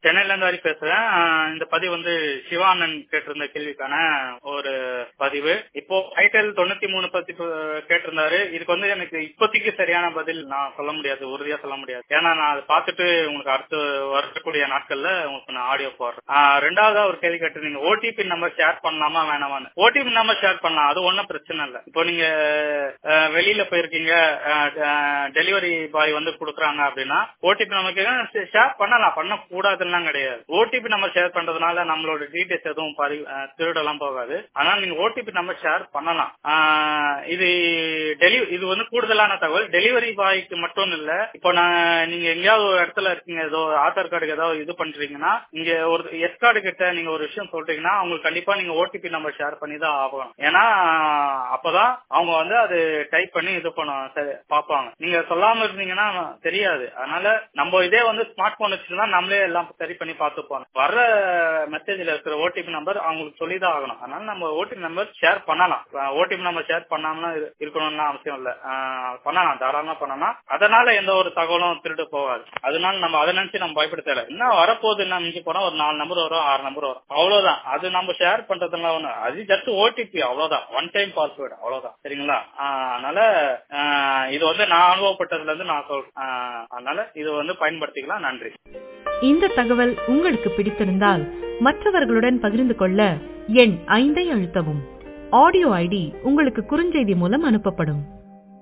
சென்னையில இருந்து வரை பேசுறேன் ஆஹ் இந்த பதிவு வந்து சிவானன் கேட்டிருந்த கேள்விக்கான ஒரு பதிவு இப்போ ஐடெல் தொண்ணூத்தி மூணு பத்தி ப- கேட்டிருந்தாரு இதுக்கு வந்து எனக்கு இப்போதைக்கு சரியான பதில் நான் சொல்ல முடியாது உறுதியா சொல்ல முடியாது ஏன்னா நான் அதை பார்த்துட்டு உங்களுக்கு அடுத்து வரக்கூடிய நாட்கள்ல உங்களுக்கு நான் ஆடியோ போடுறேன் ஆஹ் ரெண்டாவது ஒரு கேள்வி கேட்டிருந்தீங்க ஓடிபி நம்பர் ஷேர் பண்ணலாமா வேணாமான்னு ஓடிபி நம்பர் ஷேர் பண்ணலாம் அது ஒன்றும் பிரச்சனை இல்லை இப்போ நீங்க அஹ், வெளியில போயிருக்கீங்க டெலிவரி பாய் வந்து கொடுக்குறாங்க அப்படின்னா ஓடிபி நமக்கு ஷேர் பண்ணலாம் பண்ண கூடாதுலாம் கிடையாது ஓடிபி நம்ம ஷேர் பண்றதுனால நம்மளோட டீடைல்ஸ் எதுவும் பறி அஹ், திருடலாம் போகாது அதனால நீங்க ஓடிபி நம்ம ஷேர் பண்ணலாம் ஆஹ், இது டெலி இது வந்து கூடுதலான தகவல் டெலிவரி பாய்க்கு மட்டும் இல்ல இப்போ நான் நீங்க எங்கேயாவது ஒரு இடத்துல இருக்கீங்க ஏதோ ஆதார் கார்டுக்கு ஏதாவது இது பண்றீங்கன்னா இங்க ஒரு எஸ் கார்டு கிட்ட நீங்க ஒரு விஷயம் சொல்றீங்கன்னா அவங்களுக்கு கண்டிப்பா நீங்க ஓடிபி நம்பர் ஷேர் பண்ணி தான் ஆகணும் ஏன்னா அப்பதான் அவங்க வந்து அது டைப் பண்ணி இது பண்ண பார்ப்பாங்க நீங்க சொல்லாம இருந்தீங்கன்னா தெரியாது அதனால நம்ம இதே வந்து ஸ்மார்ட் போன் வச்சிருந்தா நம்மளே எல்லாம் சரி பண்ணி பார்த்துப்போம் வர்ற மெசேஜ்ல இருக்கிற ஓடிபி நம்பர் அவங்களுக்கு சொல்லிதான் ஆகணும் அதனால நம்ம ஓடிபி நம்பர் ஷேர் பண்ணலாம் ஓடிபி நம்பர் ஷேர் பண்ணாமலாம் இரு- இருக்கணும்லாம் அவசியம் இல்ல ஆஹ் பண்ணலாம் தாராளமா பண்ணலாம் அதனால எந்த ஒரு தகவலும் திருட்டு போகாது அதனால நம்ம அதை நினைச்சு நம்ம பயப்பட தேவை என்ன வரப்போகுது என்ன மிஞ்சி போனா ஒரு நாலு நம்பர் வரும் ஆறு நம்பர் வரும் அவ்வளவுதான் அது நம்ம ஷேர் பண்றதுலாம் ஒண்ணு அது ஜஸ்ட் ஓடிபி அவ்வளவுதான் ஒன் டைம் பாஸ்வேர்டு அவ்வளவுதான் சரிங்களா ஆஹ் அதனால ஆஹ் இது வந்து நான் அனுபவப்பட்டதுல இருந்து நான் சொல்றேன் ஆஹ் அதனால இது வந்து பயன்படுத்திக்கலாம் நன்றி இந்த தகவல் உங்களுக்கு பிடித்திருந்தால் மற்றவர்களுடன் பகிர்ந்து கொள்ள எண் ஐந்தை அழுத்தவும் ஆடியோ ஐடி உங்களுக்கு குறுஞ்செய்தி மூலம் அனுப்பப்படும்